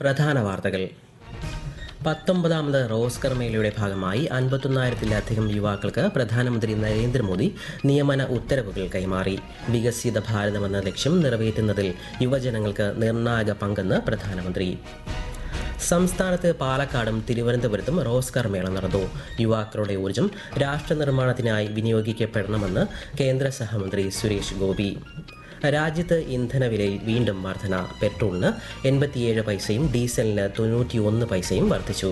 പ്രധാന വാർത്തകൾ പത്തൊമ്പതാമത് റോസ്കർ മേളയുടെ ഭാഗമായി അൻപത്തൊന്നായിരത്തിലധികം യുവാക്കൾക്ക് പ്രധാനമന്ത്രി നരേന്ദ്രമോദി നിയമന ഉത്തരവുകൾ കൈമാറി വികസിത ഭാരതമെന്ന ലക്ഷ്യം നിറവേറ്റുന്നതിൽ യുവജനങ്ങൾക്ക് നിർണായക പങ്കെന്ന് പ്രധാനമന്ത്രി സംസ്ഥാനത്ത് പാലക്കാടും തിരുവനന്തപുരത്തും റോസ്കർ മേള നടന്നു യുവാക്കളുടെ ഊർജം രാഷ്ട്ര നിർമ്മാണത്തിനായി വിനിയോഗിക്കപ്പെടണമെന്ന് കേന്ദ്ര സഹമന്ത്രി സുരേഷ് ഗോപി രാജ്യത്ത് ഇന്ധനവിലയിൽ വീണ്ടും വർധന പെട്രോളിന് എൺപത്തിയേഴ് പൈസയും ഡീസലിന് തൊണ്ണൂറ്റിയൊന്ന് പൈസയും വർദ്ധിച്ചു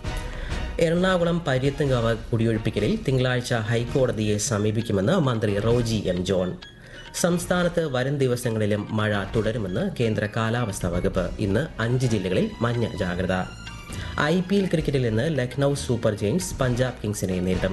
എറണാകുളം പര്യത്തുംകാവ് കുടിയൊഴിപ്പിക്കലിൽ തിങ്കളാഴ്ച ഹൈക്കോടതിയെ സമീപിക്കുമെന്ന് മന്ത്രി റോജി എം ജോൺ സംസ്ഥാനത്ത് വരും ദിവസങ്ങളിലും മഴ തുടരുമെന്ന് കേന്ദ്ര കാലാവസ്ഥാ വകുപ്പ് ഇന്ന് അഞ്ച് ജില്ലകളിൽ മഞ്ഞ ജാഗ്രത ഐ പി എൽ ക്രിക്കറ്റിൽ ഇന്ന് ലക്നൗ സൂപ്പർ ജെയിൻസ് പഞ്ചാബ് കിങ്സിനെ നേരിടും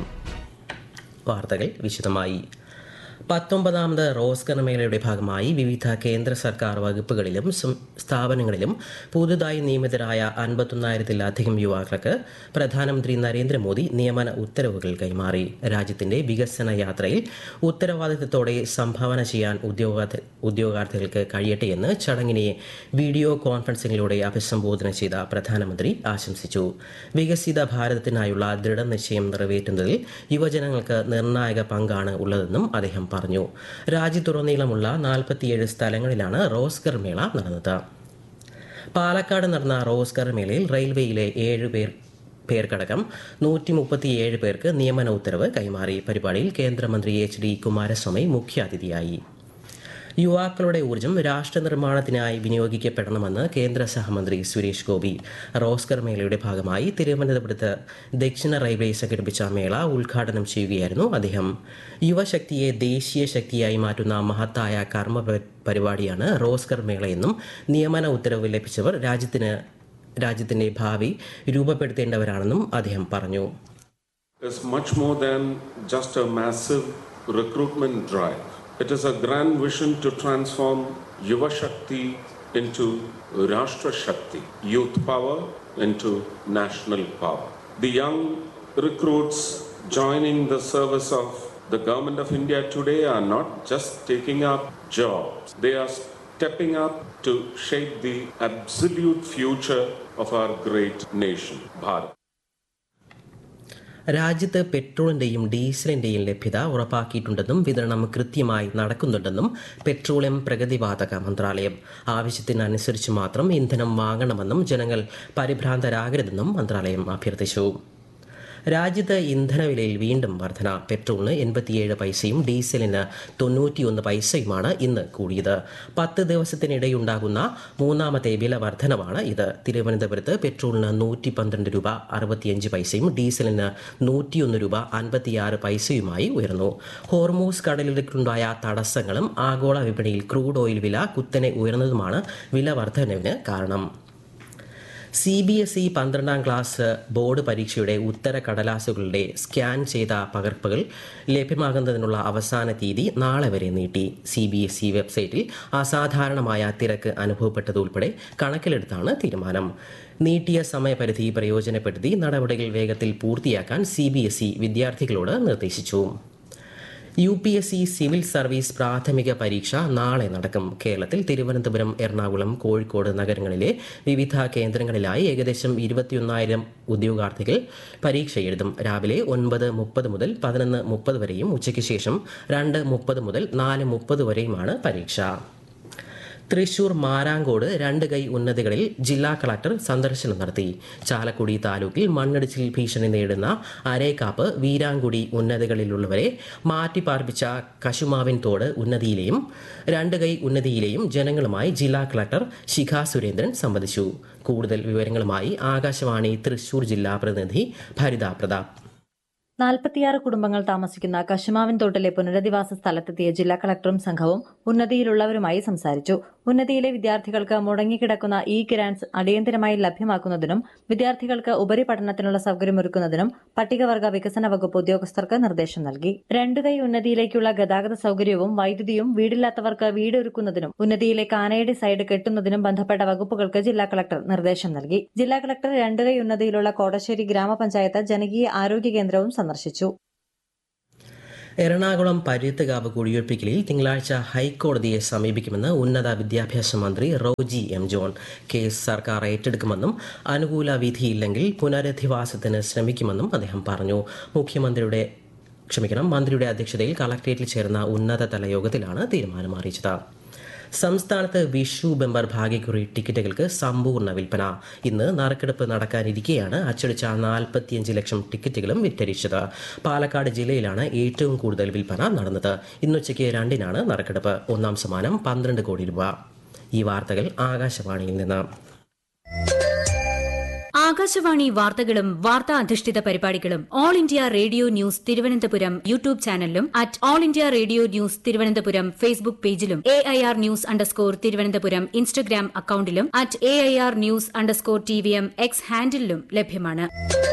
വാർത്തകൾ വിശദമായി പത്തൊമ്പതാമത് റോസ്കർ മേളയുടെ ഭാഗമായി വിവിധ കേന്ദ്ര സർക്കാർ വകുപ്പുകളിലും സം- സ്ഥാപനങ്ങളിലും പുതുതായി നിയമിതരായ അൻപത്തൊന്നായിരത്തിലധികം യുവാക്കൾക്ക് പ്രധാനമന്ത്രി നരേന്ദ്രമോദി നിയമന ഉത്തരവുകൾ കൈമാറി രാജ്യത്തിന്റെ വികസന യാത്രയിൽ ഉത്തരവാദിത്തത്തോടെ സംഭാവന ചെയ്യാൻ ഉദ്യോഗാർത്ഥി ഉദ്യോഗാർത്ഥികൾക്ക് കഴിയട്ടെയെന്ന് ചടങ്ങിനെ വീഡിയോ കോൺഫറൻസിംഗിലൂടെ അഭിസംബോധന ചെയ്ത പ്രധാനമന്ത്രി ആശംസിച്ചു വികസിത ഭാരതത്തിനായുള്ള ദൃഢനിശ്ചയം നിറവേറ്റുന്നതിൽ യുവജനങ്ങൾക്ക് നിർണായക പങ്കാണ് ഉള്ളതെന്നും അദ്ദേഹം പറഞ്ഞു രാജ്യത്തുടനീളമുള്ള നാൽപ്പത്തിയേഴ് സ്ഥലങ്ങളിലാണ് റോസ്കർ മേള നടന്നത് പാലക്കാട് നടന്ന റോസ്കർ മേളയിൽ റെയിൽവേയിലെ ഏഴ് പേർ പേർക്കടക്കം നൂറ്റി മുപ്പത്തിയേഴ് പേർക്ക് നിയമന ഉത്തരവ് കൈമാറി പരിപാടിയിൽ കേന്ദ്രമന്ത്രി എച്ച് ഡി കുമാരസ്വാമി മുഖ്യാതിഥിയായി യുവാക്കളുടെ ഊർജ്ജം രാഷ്ട്ര നിർമ്മാണത്തിനായി വിനിയോഗിക്കപ്പെടണമെന്ന് കേന്ദ്ര സഹമന്ത്രി സുരേഷ് ഗോപി റോസ്കർ മേളയുടെ ഭാഗമായി തിരുവനന്തപുരത്ത് ദക്ഷിണ റെയിൽവേ സംഘടിപ്പിച്ച മേള ഉദ്ഘാടനം ചെയ്യുകയായിരുന്നു അദ്ദേഹം യുവശക്തിയെ ദേശീയ ശക്തിയായി മാറ്റുന്ന മഹത്തായ കർമ്മ പ- പരിപാടിയാണ് റോസ്കർ മേളയെന്നും നിയമന ഉത്തരവ് ലഭിച്ചവർ രാജ്യത്തിന് രാജ്യത്തിന്റെ ഭാവി രൂപപ്പെടുത്തേണ്ടവരാണെന്നും അദ്ദേഹം പറഞ്ഞു is much more than just a massive recruitment drive. It is a grand vision to transform Yuva Shakti into Rashtra Shakti, youth power into national power. The young recruits joining the service of the government of India today are not just taking up jobs, they are stepping up to shape the absolute future of our great nation, Bharat. രാജ്യത്ത് പെട്രോളിന്റെയും ഡീസലിന്റെയും ലഭ്യത ഉറപ്പാക്കിയിട്ടുണ്ടെന്നും വിതരണം കൃത്യമായി നടക്കുന്നുണ്ടെന്നും petroleum പ്രഗതിവാതക മന്ത്രാലയം ആവശ്യത്തിനനുസരിച്ച് മാത്രം ഇന്ധനം വാങ്ങണമെന്നും ജനങ്ങൾ പരിഭ്രാന്തരാകരുതെന്നും മന്ത്രാലയം അഭ്യർത്ഥിച്ചു രാജ്യത്ത് ഇന്ധനവിലയിൽ വീണ്ടും വർധന പെട്രോളിന് എൺപത്തിയേഴ് പൈസയും ഡീസലിന് തൊണ്ണൂറ്റിയൊന്ന് പൈസയുമാണ് ഇന്ന് കൂടിയത് പത്ത് ദിവസത്തിനിടെയുണ്ടാകുന്ന മൂന്നാമത്തെ വില വർധനവാണ് ഇത് തിരുവനന്തപുരത്ത് പെട്രോളിന് നൂറ്റി പന്ത്രണ്ട് രൂപ അറുപത്തിയഞ്ച് പൈസയും ഡീസലിന് നൂറ്റിയൊന്ന് രൂപ അൻപത്തിയാറ് പൈസയുമായി ഉയർന്നു ഹോർമൂസ് കടലിടുക്കുണ്ടായ തടസ്സങ്ങളും ആഗോള വിപണിയിൽ ക്രൂഡ് ഓയിൽ വില കുത്തനെ ഉയർന്നതുമാണ് വില വർധനവിന് കാരണം സി ബി എസ് ഇ പന്ത്രണ്ടാം ക്ലാസ് ബോർഡ് പരീക്ഷയുടെ ഉത്തര കടലാസുകളുടെ സ്കാൻ ചെയ്ത പകർപ്പുകൾ ലഭ്യമാകുന്നതിനുള്ള അവസാന തീയതി നാളെ വരെ നീട്ടി സി ബി എസ് ഇ വെബ്സൈറ്റിൽ അസാധാരണമായ തിരക്ക് അനുഭവപ്പെട്ടതുൾപ്പെടെ കണക്കിലെടുത്താണ് തീരുമാനം നീട്ടിയ സമയപരിധി പ്രയോജനപ്പെടുത്തി നടപടികൾ വേഗത്തിൽ പൂർത്തിയാക്കാൻ സി ബി എസ് ഇ വിദ്യാർത്ഥികളോട് നിർദ്ദേശിച്ചു U P S C civil service പ്രാഥമിക പരീക്ഷ നാളെ നടക്കും കേരളത്തിൽ തിരുവനന്തപുരം എറണാകുളം കോഴിക്കോട് നഗരങ്ങളിലെ വിവിധ കേന്ദ്രങ്ങളിലായി ഏകദേശം ഇരുപത്തിയൊന്നായിരം ഉദ്യോഗാർത്ഥികൾ പരീക്ഷ എഴുതും രാവിലെ ഒൻപത് മുപ്പത് മുതൽ പതിനൊന്ന് മുപ്പത് വരെയും ഉച്ചയ്ക്ക് ശേഷം രണ്ട് മുപ്പത് മുതൽ നാല് മുപ്പത് വരെയുമാണ് പരീക്ഷ തൃശൂർ മാരാങ്കോട് രണ്ട് കൈ ഉന്നതികളിൽ ജില്ലാ കളക്ടർ സന്ദർശനം നടത്തി ചാലക്കുടി താലൂക്കിൽ മണ്ണിടിച്ചിൽ ഭീഷണി നേരിടുന്ന അരേക്കാപ്പ് വീരാങ്കുടി ഉന്നതികളിലുള്ളവരെ മാറ്റിപ്പാർപ്പിച്ച കശുമാവിൻ തോട് ഉന്നതിയിലെയും രണ്ട് കൈ ഉന്നതിയിലെയും ജനങ്ങളുമായി ജില്ലാ കളക്ടർ ശിഖ സുരേന്ദ്രൻ സംവദിച്ചു കൂടുതൽ വിവരങ്ങളുമായി ആകാശവാണി തൃശൂർ ജില്ലാ പ്രതിനിധി ഭരിത പ്രതാപ് നാൽപ്പത്തിയാറ് കുടുംബങ്ങൾ താമസിക്കുന്ന കശുമാവിൻ തോട്ടിലെ പുനരധിവാസ സ്ഥലത്തെത്തിയ ജില്ലാ കളക്ടറും സംഘവും ഉന്നതിയിലുള്ളവരുമായി സംസാരിച്ചു ഉന്നതിയിലെ വിദ്യാർത്ഥികൾക്ക് മുടങ്ങിക്കിടക്കുന്ന ഇ ഗ്രാന്റ്സ് അടിയന്തരമായി ലഭ്യമാക്കുന്നതിനും വിദ്യാർത്ഥികൾക്ക് ഉപരിപഠനത്തിനുള്ള സൗകര്യമൊരുക്കുന്നതിനും പട്ടികവർഗ വികസന വകുപ്പ് ഉദ്യോഗസ്ഥർക്ക് നിർദ്ദേശം നൽകി രണ്ടുകൈ ഉന്നതിയിലേക്കുള്ള ഗതാഗത സൗകര്യവും വൈദ്യുതിയും വീടില്ലാത്തവർക്ക് വീടൊരുക്കുന്നതിനും ഉന്നതിയിലെ കാനയുടെ സൈഡ് കെട്ടുന്നതിനും ബന്ധപ്പെട്ട വകുപ്പുകൾക്ക് ജില്ലാ കളക്ടർ നിർദ്ദേശം നൽകി ജില്ലാ കളക്ടർ രണ്ടുകൈ ഉന്നതിയിലുള്ള കോടശ്ശേരി ഗ്രാമപഞ്ചായത്ത് ജനകീയ ആരോഗ്യ കേന്ദ്രവും സന്ദർശിച്ചു എറണാകുളം പര്യത്തുകാവ് കുടിയൊഴിപ്പിക്കലിൽ തിങ്കളാഴ്ച ഹൈക്കോടതിയെ സമീപിക്കുമെന്ന് ഉന്നത വിദ്യാഭ്യാസ മന്ത്രി റോജി എം ജോൺ കേസ് സർക്കാർ ഏറ്റെടുക്കുമെന്നും അനുകൂല വിധിയില്ലെങ്കിൽ പുനരധിവാസത്തിന് ശ്രമിക്കുമെന്നും അദ്ദേഹം പറഞ്ഞു മുഖ്യമന്ത്രിയുടെ ക്ഷമിക്കണം മന്ത്രിയുടെ അധ്യക്ഷതയിൽ കളക്ട്രേറ്റിൽ ചേർന്ന ഉന്നതതല യോഗത്തിലാണ് തീരുമാനം അറിയിച്ചത് സംസ്ഥാനത്ത് വിഷു ബെമ്പർ ഭാഗ്യക്കുറി ടിക്കറ്റുകൾക്ക് സമ്പൂർണ്ണ വിൽപ്പന ഇന്ന് നറുക്കെടുപ്പ് നടക്കാനിരിക്കെയാണ് അച്ചടിച്ച നാൽപ്പത്തിയഞ്ച് ലക്ഷം ടിക്കറ്റുകളും വിറ്റഴിച്ചത് പാലക്കാട് ജില്ലയിലാണ് ഏറ്റവും കൂടുതൽ വിൽപ്പന നടന്നത് ഇന്നുച്ചയ്ക്ക് രണ്ടിനാണ് നറുക്കെടുപ്പ് ഒന്നാം സമ്മാനം പന്ത്രണ്ട് കോടി രൂപ ഈ വാർത്തകൾ ആകാശവാണിയിൽ നിന്ന് ആകാശവാണി വാർത്തകളും വാർത്താ അധിഷ്ഠിത പരിപാടികളും all India radio news Thiruvananthapuram YouTube ചാനലിലും at all India radio news Thiruvananthapuram Facebook പേജിലും A I R news underscore Thiruvananthapuram Instagram അക്കൌണ്ടിലും at A I R news underscore T V M X ഹാൻഡിലും ലഭ്യമാണ്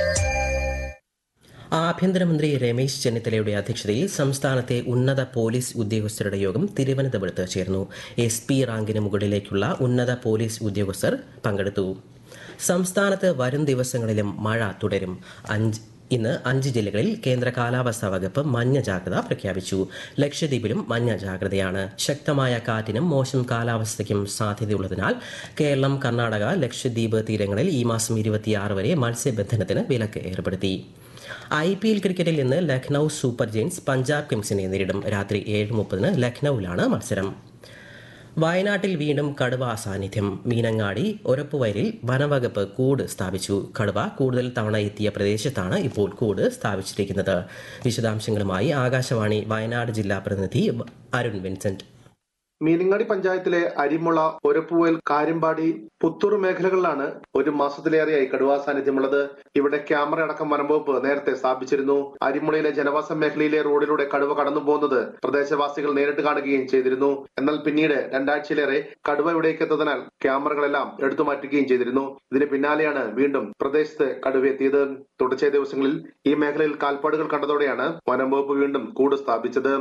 ആഭ്യന്തരമന്ത്രി രമേശ് ചെന്നിത്തലയുടെ അധ്യക്ഷതയിൽ സംസ്ഥാനത്തെ ഉന്നത പോലീസ് ഉദ്യോഗസ്ഥരുടെ യോഗം തിരുവനന്തപുരത്ത് ചേർന്നു എസ് പി റാങ്കിന് മുകളിലേക്കുള്ള ഉന്നത പോലീസ് ഉദ്യോഗസ്ഥർ പങ്കെടുത്തു സംസ്ഥാനത്ത് വരും ദിവസങ്ങളിലും മഴ തുടരും അഞ്ച് ഇന്ന് അഞ്ച് ജില്ലകളിൽ കേന്ദ്ര കാലാവസ്ഥാ വകുപ്പ് മഞ്ഞ ജാഗ്രത പ്രഖ്യാപിച്ചു ലക്ഷദ്വീപിലും മഞ്ഞ ജാഗ്രതയാണ് ശക്തമായ കാറ്റിനും മോശം കാലാവസ്ഥയ്ക്കും സാധ്യതയുള്ളതിനാൽ കേരളം കർണാടക ലക്ഷദ്വീപ് തീരങ്ങളിൽ ഈ മാസം ഇരുപത്തിയാറ് വരെ മത്സ്യബന്ധനത്തിന് വിലക്ക് ഏർപ്പെടുത്തി ഐ പി എൽ ക്രിക്കറ്റിൽ ഇന്ന് ലക്നൌ സൂപ്പർ ജെയിൻസ് പഞ്ചാബ് കിങ്സിനെ നേരിടും രാത്രി ഏഴ് മുപ്പതിന് ലക്നൌവിലാണ് മത്സരം വയനാട്ടിൽ വീണ്ടും കടുവ സാന്നിധ്യം മീനങ്ങാടി ഒരപ്പുവയലിൽ വനവകുപ്പ് കൂട് സ്ഥാപിച്ചു കടുവ കൂടുതൽ തവണ എത്തിയ പ്രദേശത്താണ് ഇപ്പോൾ കൂട് സ്ഥാപിച്ചിരിക്കുന്നത് വിശദാംശങ്ങളുമായി ആകാശവാണി വയനാട് ജില്ലാ പ്രതിനിധി അരുൺ വിൻസെന്റ് മീനങ്ങാടി പഞ്ചായത്തിലെ അരിമുള ഒരപ്പുവൽ കാര്യമ്പാടി പുത്തൂർ മേഖലകളിലാണ് ഒരു മാസത്തിലേറെയായി കടുവാ സാന്നിധ്യമുള്ളത് ഇവിടെ ക്യാമറ അടക്കം വനംവകുപ്പ് നേരത്തെ സ്ഥാപിച്ചിരുന്നു അരിമുളയിലെ ജനവാസ മേഖലയിലെ റോഡിലൂടെ കടുവ കടന്നു പോകുന്നത് പ്രദേശവാസികൾ നേരിട്ട് കാണുകയും ചെയ്തിരുന്നു എന്നാൽ പിന്നീട് രണ്ടാഴ്ചയിലേറെ കടുവ ഇവിടേക്ക് എത്തതിനാൽ ക്യാമറകളെല്ലാം എടുത്തു മാറ്റുകയും ചെയ്തിരുന്നു ഇതിന് പിന്നാലെയാണ് വീണ്ടും പ്രദേശത്ത് കടുവ എത്തിയത് തുടർച്ചയായ ദിവസങ്ങളിൽ ഈ മേഖലയിൽ കാൽപ്പാടുകൾ കണ്ടതോടെയാണ് വനംവകുപ്പ് വീണ്ടും കൂട് സ്ഥാപിച്ചത്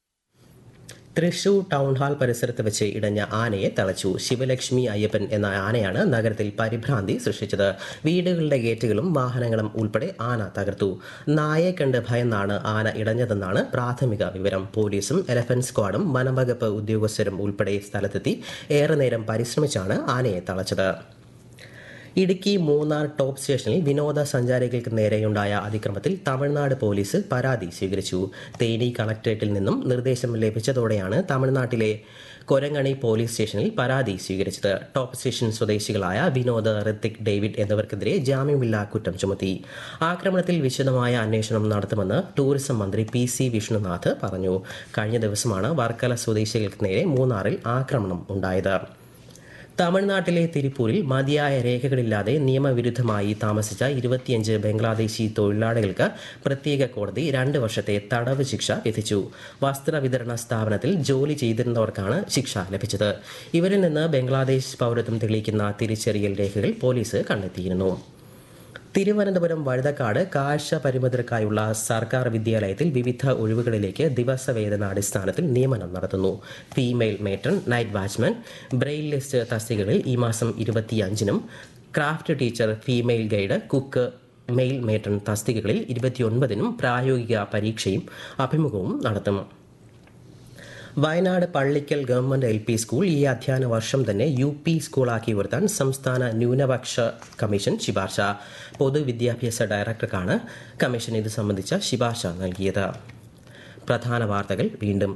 തൃശൂർ ടൗൺ ഹാൾ പരിസരത്ത് വെച്ച് ഇടഞ്ഞ ആനയെ തളച്ചു ശിവലക്ഷ്മി അയ്യപ്പൻ എന്ന ആനയാണ് നഗരത്തിൽ പരിഭ്രാന്തി സൃഷ്ടിച്ചത് വീടുകളുടെ ഗേറ്റുകളും വാഹനങ്ങളും ഉൾപ്പെടെ ആന തകർത്തു നായെ കണ്ട് ഭയന്നാണ് ആന ഇടഞ്ഞതെന്നാണ് പ്രാഥമിക വിവരം പോലീസും എലഫന്റ് സ്ക്വാഡും വനംവകുപ്പ് ഉദ്യോഗസ്ഥരും ഉൾപ്പെടെ സ്ഥലത്തെത്തി ഏറെ നേരം പരിശ്രമിച്ചാണ് ആനയെ തളച്ചത് ഇടുക്കി മൂന്നാർ ടോപ്പ് സ്റ്റേഷനിൽ വിനോദസഞ്ചാരികൾക്ക് നേരെയുണ്ടായ അതിക്രമത്തിൽ തമിഴ്നാട് പോലീസ് പരാതി സ്വീകരിച്ചു തേനി കളക്ടറേറ്റിൽ നിന്നും നിർദ്ദേശം ലഭിച്ചതോടെയാണ് തമിഴ്നാട്ടിലെ കൊരങ്ങണി പോലീസ് സ്റ്റേഷനിൽ പരാതി സ്വീകരിച്ചത് ടോപ്പ് സ്റ്റേഷൻ സ്വദേശികളായ വിനോദ് ഋത്തിക് ഡേവിഡ് എന്നിവർക്കെതിരെ ജാമ്യമില്ലാ കുറ്റം ചുമത്തി ആക്രമണത്തിൽ വിശദമായ അന്വേഷണം നടത്തുമെന്ന് ടൂറിസം മന്ത്രി പി സി വിഷ്ണുനാഥ് പറഞ്ഞു കഴിഞ്ഞ ദിവസമാണ് വർക്കല സ്വദേശികൾക്ക് നേരെ മൂന്നാറിൽ ആക്രമണം ഉണ്ടായത് തമിഴ്നാട്ടിലെ തിരുപ്പൂരിൽ മതിയായ രേഖകളില്ലാതെ നിയമവിരുദ്ധമായി താമസിച്ച ഇരുപത്തിയഞ്ച് ബംഗ്ലാദേശി തൊഴിലാളികൾക്ക് പ്രത്യേക കോടതി രണ്ട് വർഷത്തെ തടവ് ശിക്ഷ വിധിച്ചു വസ്ത്രവിതരണ സ്ഥാപനത്തിൽ ജോലി ചെയ്തിരുന്നവർക്കാണ് ശിക്ഷ ലഭിച്ചത് ഇവരിൽ നിന്ന് ബംഗ്ലാദേശ് പൗരത്വം തെളിയിക്കുന്ന തിരിച്ചറിയൽ രേഖകൾ പോലീസ് കണ്ടെത്തിയിരുന്നു തിരുവനന്തപുരം വഴുതക്കാട് കാഴ്ച പരിമിതർക്കായുള്ള സർക്കാർ വിദ്യാലയത്തിൽ വിവിധ ഒഴിവുകളിലേക്ക് ദിവസവേതന അടിസ്ഥാനത്തിൽ നിയമനം നടത്തുന്നു female matron night watchman braille list തസ്തികകളിൽ ഈ മാസം ഇരുപത്തിയഞ്ചിനും craft teacher female guide cook male matron തസ്തികകളിൽ ഇരുപത്തിയൊൻപതിനും പ്രായോഗിക പരീക്ഷയും അഭിമുഖവും നടത്തും Wayanad Pallikkal government L P school ഈ അധ്യയന വർഷം തന്നെ യു പി സ്കൂളാക്കി ഉയർത്താൻ സംസ്ഥാന ന്യൂനപക്ഷ കമ്മീഷൻ ശുപാർശ പൊതുവിദ്യാഭ്യാസ ഡയറക്ടർക്കാണ് കമ്മീഷൻ ഇത് സംബന്ധിച്ച ശുപാർശ നൽകിയത് പ്രധാന വാർത്തകൾ വീണ്ടും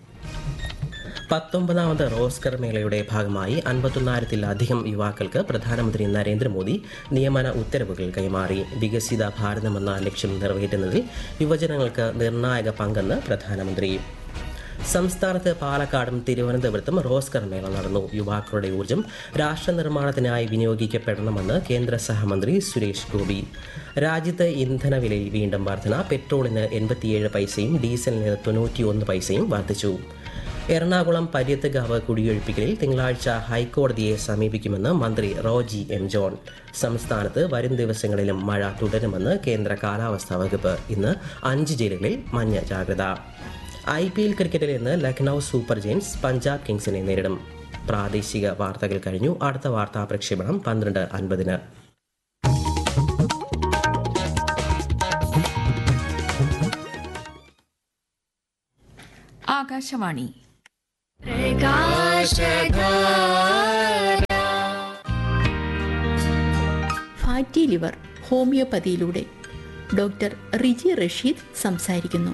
പത്തൊമ്പതാമത് റോസ്കർ മേളയുടെ ഭാഗമായി അൻപത്തൊന്നായിരത്തിലധികം യുവാക്കൾക്ക് പ്രധാനമന്ത്രി നരേന്ദ്രമോദി നിയമന ഉത്തരവുകൾ കൈമാറി വികസിത ഭാരതമെന്ന ലക്ഷ്യം നിറവേറ്റുന്നതിൽ യുവജനങ്ങൾക്ക് നിർണായക പങ്കെന്ന് പ്രധാനമന്ത്രി സംസ്ഥാനത്ത് പാലക്കാടും തിരുവനന്തപുരത്തും റോസ്കർ മേള നടന്നു യുവാക്കളുടെ ഊർജ്ജം രാഷ്ട്ര നിർമ്മാണത്തിനായി വിനിയോഗിക്കപ്പെടണമെന്ന് കേന്ദ്ര സഹമന്ത്രി സുരേഷ് ഗോപി രാജ്യത്ത് ഇന്ധനവിലയിൽ വീണ്ടും വർധന പെട്രോളിന് എൺപത്തിയേഴ് പൈസയും ഡീസലിന് തൊണ്ണൂറ്റിയൊന്ന് പൈസയും വർദ്ധിച്ചു എറണാകുളം പര്യത്തുകാവ് കുടിയൊഴിപ്പിക്കലിൽ തിങ്കളാഴ്ച ഹൈക്കോടതിയെ സമീപിക്കുമെന്ന് മന്ത്രി റോജി എം ജോൺ സംസ്ഥാനത്ത് വരും ദിവസങ്ങളിലും മഴ തുടരുമെന്ന് കേന്ദ്ര കാലാവസ്ഥാ വകുപ്പ് ഇന്ന് അഞ്ച് ജില്ലകളിൽ മഞ്ഞ ജാഗ്രത ഐ പി എൽ ക്രിക്കറ്റിൽ ഇന്ന് ലക്നൌ സൂപ്പർ ജെയിൻസ് പഞ്ചാബ് കിങ്സിനെ നേരിടും പ്രാദേശിക വാർത്തകൾ കഴിഞ്ഞു അടുത്ത വാർത്താ പ്രക്ഷേപണം പന്ത്രണ്ട് അൻപതിന് ആകാശവാണി ഫാറ്റി ലിവർ ഹോമിയോപ്പതിയിലൂടെ ഡോക്ടർ റിജി റഷീദ് സംസാരിക്കുന്നു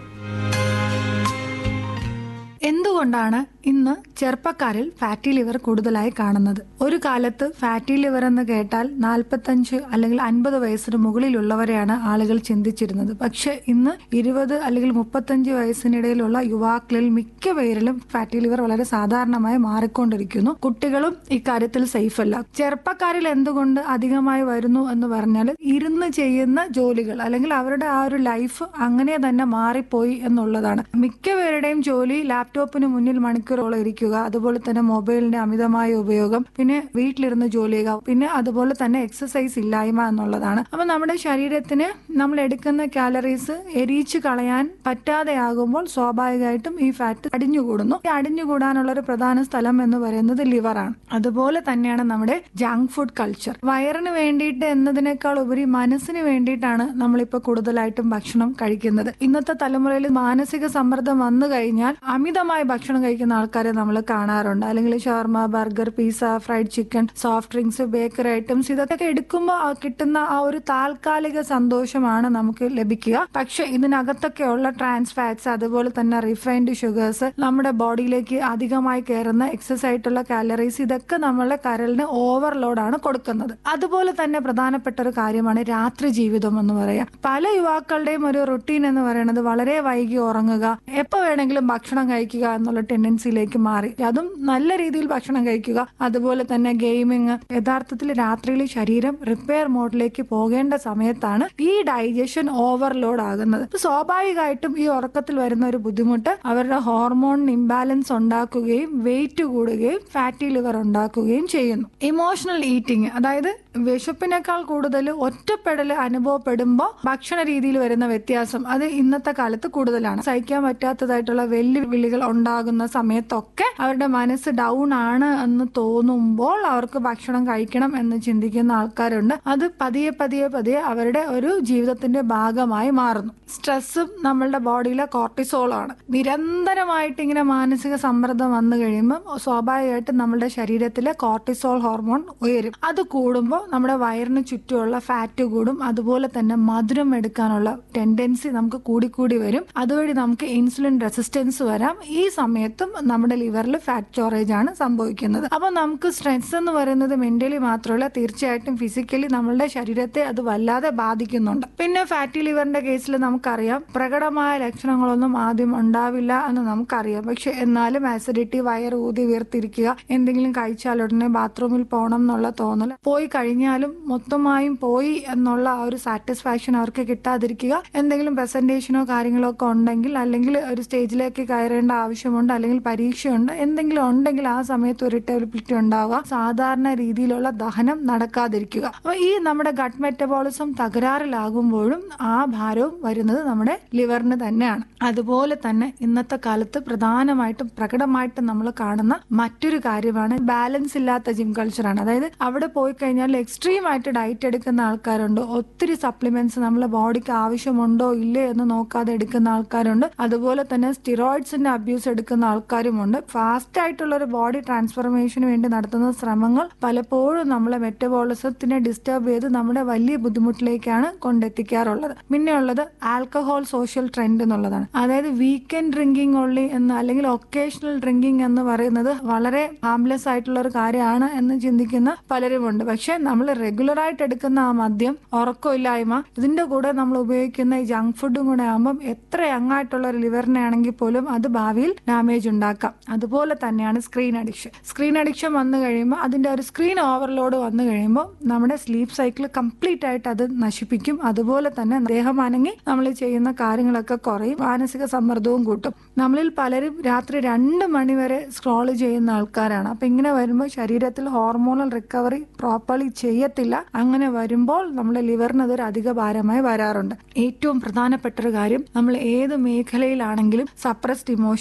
എന്തുകൊണ്ടാണ് ഇന്ന് ചെറുപ്പക്കാരിൽ ഫാറ്റി ലിവർ കൂടുതലായി കാണുന്നത് ഒരു കാലത്ത് ഫാറ്റി ലിവർ എന്ന് കേട്ടാൽ നാൽപ്പത്തഞ്ച് അല്ലെങ്കിൽ അൻപത് വയസ്സിന് മുകളിലുള്ളവരെയാണ് ആളുകൾ ചിന്തിച്ചിരുന്നത് പക്ഷെ ഇന്ന് ഇരുപത് അല്ലെങ്കിൽ മുപ്പത്തഞ്ച് വയസ്സിനിടയിലുള്ള യുവാക്കളിൽ മിക്ക പേരിലും ഫാറ്റി ലിവർ വളരെ സാധാരണമായി മാറിക്കൊണ്ടിരിക്കുന്നു കുട്ടികളും ഇക്കാര്യത്തിൽ സേഫ് അല്ല ചെറുപ്പക്കാരിൽ എന്തുകൊണ്ട് അധികമായി വരുന്നു എന്ന് പറഞ്ഞാൽ ഇരുന്ന് ചെയ്യുന്ന ജോലികൾ അല്ലെങ്കിൽ അവരുടെ ആ ഒരു ലൈഫ് അങ്ങനെ തന്നെ മാറിപ്പോയി എന്നുള്ളതാണ് മിക്കവരുടെയും ജോലി ലാപ്ടോപ്പിന് മുന്നിൽ മണിക്കൂറോളം ഇരിക്കുക അതുപോലെ തന്നെ മൊബൈലിന്റെ അമിതമായ ഉപയോഗം പിന്നെ വീട്ടിലിരുന്ന് ജോലി ചെയ്യുക പിന്നെ അതുപോലെ തന്നെ എക്സസൈസ് ഇല്ലായ്മ എന്നുള്ളതാണ് അപ്പൊ നമ്മുടെ ശരീരത്തിന് നമ്മൾ എടുക്കുന്ന കാലറീസ് എരിയിച്ചു കളയാൻ പറ്റാതെയാകുമ്പോൾ സ്വാഭാവികമായിട്ടും ഈ ഫാറ്റ് അടിഞ്ഞുകൂടുന്നു ഈ അടിഞ്ഞുകൂടാനുള്ള ഒരു പ്രധാന സ്ഥലം എന്ന് പറയുന്നത് ലിവറാണ് അതുപോലെ തന്നെയാണ് നമ്മുടെ ജങ്ക് ഫുഡ് കൾച്ചർ വയറിന് വേണ്ടിയിട്ട് എന്നതിനേക്കാൾ ഉപരി മനസ്സിന് വേണ്ടിയിട്ടാണ് നമ്മളിപ്പോൾ കൂടുതലായിട്ടും ഭക്ഷണം കഴിക്കുന്നത് ഇന്നത്തെ തലമുറയിൽ മാനസിക സമ്മർദ്ദം വന്നു കഴിഞ്ഞാൽ അമിതമായി ഭക്ഷണം കഴിക്കുന്ന ആൾക്കാരെ നമ്മൾ കാണാറുണ്ട് അല്ലെങ്കിൽ shawarma burger pizza fried chicken soft drinks bakery items ഇതൊക്കെ എടുക്കുമ്പോൾ ആ കിട്ടുന്ന ആ ഒരു താൽക്കാലിക സന്തോഷമാണ് നമുക്ക് ലഭിക്കുക പക്ഷെ ഇതിനകത്തൊക്കെയുള്ള ട്രാൻസ് ഫാറ്റ്സ് അതുപോലെ തന്നെ റിഫൈൻഡ് ഷുഗേഴ്സ് നമ്മുടെ ബോഡിയിലേക്ക് അധികമായി കയറുന്ന എക്സസ് ആയിട്ടുള്ള കാലറീസ് ഇതൊക്കെ നമ്മളെ കരളിന് ഓവർലോഡാണ് കൊടുക്കുന്നത് അതുപോലെ തന്നെ പ്രധാനപ്പെട്ട ഒരു കാര്യമാണ് രാത്രി ജീവിതം എന്ന് പറയാം പല യുവാക്കളുടെയും ഒരു റുട്ടീൻ എന്ന് പറയുന്നത് വളരെ വൈകി ഉറങ്ങുക എപ്പോ വേണമെങ്കിലും ഭക്ഷണം കഴിക്കുക എന്നുള്ള ടെൻഡൻസിയിലേക്ക് മാറി അതും നല്ല രീതിയിൽ ഭക്ഷണം കഴിക്കുക അതുപോലെ തന്നെ ഗെയിമിങ് യഥാർത്ഥത്തിൽ രാത്രിയിൽ ശരീരം റിപ്പയർ മോഡിലേക്ക് പോകേണ്ട സമയത്താണ് ഈ ഡൈജഷൻ ഓവർലോഡ് ആകുന്നത് അപ്പൊ സ്വാഭാവികമായിട്ടും ഈ ഉറക്കത്തിൽ വരുന്ന ഒരു ബുദ്ധിമുട്ട് അവരുടെ ഹോർമോൺ ഇംബാലൻസ് ഉണ്ടാക്കുകയും വെയിറ്റ് കൂടുകയും ഫാറ്റി ലിവർ ഉണ്ടാക്കുകയും ചെയ്യുന്നു ഇമോഷണൽ ഈറ്റിംഗ് അതായത് വിശപ്പിനേക്കാൾ കൂടുതൽ ഒറ്റപ്പെടൽ അനുഭവപ്പെടുമ്പോൾ ഭക്ഷണ രീതിയിൽ വരുന്ന വ്യത്യാസം അത് ഇന്നത്തെ കാലത്ത് കൂടുതലാണ് സഹിക്കാൻ പറ്റാത്തതായിട്ടുള്ള വെല്ലുവിളികൾ ഉണ്ടാകുന്ന സമയത്തൊക്കെ അവരുടെ മനസ്സ് ഡൗൺ ആണ് എന്ന് തോന്നുമ്പോൾ അവർക്ക് ഭക്ഷണം കഴിക്കണം എന്ന് ചിന്തിക്കുന്ന ആൾക്കാരുണ്ട് അത് പതിയെ പതിയെ പതിയെ അവരുടെ ഒരു ജീവിതത്തിന്റെ ഭാഗമായി മാറുന്നു സ്ട്രെസ്സും നമ്മളുടെ ബോഡിയിലെ കോർട്ടിസോളാണ് നിരന്തരമായിട്ട് ഇങ്ങനെ മാനസിക സമ്മർദ്ദം വന്നു കഴിയുമ്പോൾ സ്വാഭാവികമായിട്ടും നമ്മുടെ ശരീരത്തിലെ കോർട്ടിസോൾ ഹോർമോൺ ഉയരും അത് കൂടുമ്പോൾ നമ്മുടെ വയറിന് ചുറ്റുമുള്ള ഫാറ്റ് കൂടും അതുപോലെ തന്നെ മധുരം എടുക്കാനുള്ള ടെൻഡൻസി നമുക്ക് കൂടിക്കൂടി വരും അതുവഴി നമുക്ക് ഇൻസുലിൻ റെസിസ്റ്റൻസ് വരാം ഈ സമയത്തും നമ്മുടെ ലിവറിൽ ഫാറ്റ് സ്റ്റോറേജ് ആണ് സംഭവിക്കുന്നത് അപ്പൊ നമുക്ക് സ്ട്രെസ് എന്ന് പറയുന്നത് മെന്റലി മാത്രമല്ല തീർച്ചയായിട്ടും ഫിസിക്കലി നമ്മളുടെ ശരീരത്തെ അത് വല്ലാതെ ബാധിക്കുന്നുണ്ട് പിന്നെ ഫാറ്റി ലിവറിന്റെ കേസിൽ നമുക്കറിയാം പ്രകടമായ ലക്ഷണങ്ങളൊന്നും ആദ്യം ഉണ്ടാവില്ല എന്ന് നമുക്കറിയാം പക്ഷെ എന്നാലും ആസിഡിറ്റി വയർ ഊതി വീർത്തിരിക്കുക എന്തെങ്കിലും കഴിച്ചാൽ ഉടനെ ബാത്റൂമിൽ പോകണം എന്നുള്ള തോന്നൽ പോയി കഴിഞ്ഞാലും മൊത്തമായും പോയി എന്നുള്ള ആ ഒരു സാറ്റിസ്ഫാക്ഷൻ അവർക്ക് കിട്ടാതിരിക്കുക എന്തെങ്കിലും പ്രസന്റേഷനോ കാര്യങ്ങളോ ഒക്കെ ഉണ്ടെങ്കിൽ അല്ലെങ്കിൽ ഒരു സ്റ്റേജിലേക്ക് കയറേണ്ട ആവശ്യമുണ്ട് അല്ലെങ്കിൽ പരീക്ഷയുണ്ട് എന്തെങ്കിലും ഉണ്ടെങ്കിൽ ആ സമയത്ത് ഒരു ഇറിറ്റബിലിറ്റി ഉണ്ടാവുക സാധാരണ രീതിയിലുള്ള ദഹനം നടക്കാതിരിക്കുക അപ്പൊ ഈ നമ്മുടെ ഗട്ട് മെറ്റബോളിസം തകരാറിലാകുമ്പോഴും ആ ഭാരവും വരുന്നത് നമ്മുടെ ലിവറിന് തന്നെയാണ് അതുപോലെ തന്നെ ഇന്നത്തെ കാലത്ത് പ്രധാനമായിട്ടും പ്രകടമായിട്ടും നമ്മൾ കാണുന്ന മറ്റൊരു കാര്യമാണ് ബാലൻസ് ഇല്ലാത്ത ജിം കൾച്ചറാണ് അതായത് അവിടെ പോയി കഴിഞ്ഞാൽ എക്സ്ട്രീം ആയിട്ട് ഡയറ്റ് എടുക്കുന്ന ആൾക്കാരുണ്ട് ഒത്തിരി സപ്ലിമെന്റ്സ് നമ്മളെ ബോഡിക്ക് ആവശ്യമുണ്ടോ ഇല്ലേ എന്ന് നോക്കാതെ എടുക്കുന്ന ആൾക്കാരുണ്ട് അതുപോലെ തന്നെ സ്റ്റിറോയിഡ്സിന്റെ അബ്യൂസ് എടുക്കുന്ന ആൾക്കാരുമുണ്ട് ഫാസ്റ്റ് ആയിട്ടുള്ള ഒരു ബോഡി ട്രാൻസ്ഫോർമേഷന് വേണ്ടി നടത്തുന്ന ശ്രമങ്ങൾ പലപ്പോഴും നമ്മളെ മെറ്റബോളിസത്തിനെ ഡിസ്റ്റർബ് ചെയ്ത് നമ്മുടെ വലിയ ബുദ്ധിമുട്ടിലേക്കാണ് കൊണ്ടെത്തിക്കാറുള്ളത് പിന്നെയുള്ളത് ആൽക്കഹോൾ സോഷ്യൽ ട്രെൻഡ് എന്നുള്ളതാണ് അതായത് വീക്കെൻഡ് ഡ്രിങ്കിങ് ഉള്ളി എന്ന് അല്ലെങ്കിൽ ഒക്കേഷണൽ ഡ്രിങ്കിങ് എന്ന് പറയുന്നത് വളരെ ഹാംലെസ് ആയിട്ടുള്ള ഒരു കാര്യമാണ് എന്ന് ചിന്തിക്കുന്ന പലരുമുണ്ട് പക്ഷെ നമ്മൾ റെഗുലർ ആയിട്ട് എടുക്കുന്ന ആ മദ്യം ഉറക്കമില്ലായ്മ ഇതിന്റെ കൂടെ നമ്മൾ ഉപയോഗിക്കുന്ന ഈ ജങ്ക് ഫുഡും കൂടെ ആകുമ്പം എത്ര യങ്ങായിട്ടുള്ള ഒരു ലിവറിനെ ആണെങ്കിൽ പോലും അത് ഭാവിയിൽ ഡാമേജ് ഉണ്ടാക്കാം അതുപോലെ തന്നെയാണ് സ്ക്രീൻ അഡിക്ഷൻ സ്ക്രീൻ അഡിക്ഷൻ വന്നു കഴിയുമ്പോൾ അതിന്റെ ഒരു സ്ക്രീൻ ഓവർലോഡ് വന്നു കഴിയുമ്പോൾ നമ്മുടെ സ്ലീപ്പ് സൈക്കിൾ കംപ്ലീറ്റ് ആയിട്ട് അത് നശിപ്പിക്കും അതുപോലെ തന്നെ ദേഹം അനങ്ങി നമ്മൾ ചെയ്യുന്ന കാര്യങ്ങളൊക്കെ കുറയും മാനസിക സമ്മർദ്ദവും കൂട്ടും നമ്മളിൽ പലരും രാത്രി രണ്ട് മണി വരെ സ്ക്രോൾ ചെയ്യുന്ന ആൾക്കാരാണ് അപ്പൊ ഇങ്ങനെ വരുമ്പോൾ ശരീരത്തിൽ ഹോർമോണൽ റിക്കവറി പ്രോപ്പർലി ചെയ്യത്തില്ല അങ്ങനെ വരുമ്പോൾ നമ്മുടെ ലിവറിന് അതൊരു അധിക ഭാരമായി വരാറുണ്ട് ഏറ്റവും പ്രധാനപ്പെട്ട ഒരു കാര്യം നമ്മൾ ഏത് മേഖലയിലാണെങ്കിലും സപ്രസ്ഡ് ഇമോഷൻസ് ആണ്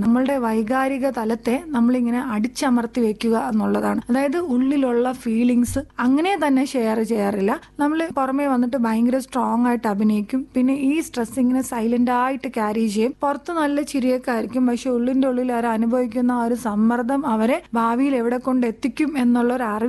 നമ്മളുടെ വൈകാരിക തലത്തെ നമ്മളിങ്ങനെ അടിച്ചമർത്തി വെക്കുക എന്നുള്ളതാണ് അതായത് ഉള്ളിലുള്ള ഫീലിങ്സ് അങ്ങനെ തന്നെ ഷെയർ ചെയ്യാറില്ല നമ്മൾ പുറമേ വന്നിട്ട് ഭയങ്കര സ്ട്രോങ് ആയിട്ട് അഭിനയിക്കും പിന്നെ ഈ സ്ട്രെസ് ഇങ്ങനെ സൈലന്റ് ആയിട്ട് ക്യാരി ചെയ്യും പുറത്ത് നല്ല ചിരിയൊക്കെ ആയിരിക്കും പക്ഷെ ഉള്ളിന്റെ ഉള്ളിൽ അവർ അനുഭവിക്കുന്ന ആ ഒരു സമ്മർദ്ദം അവരെ ഭാവിയിൽ എവിടെ കൊണ്ട് എത്തിക്കും എന്നുള്ള ഒരു അറിവ്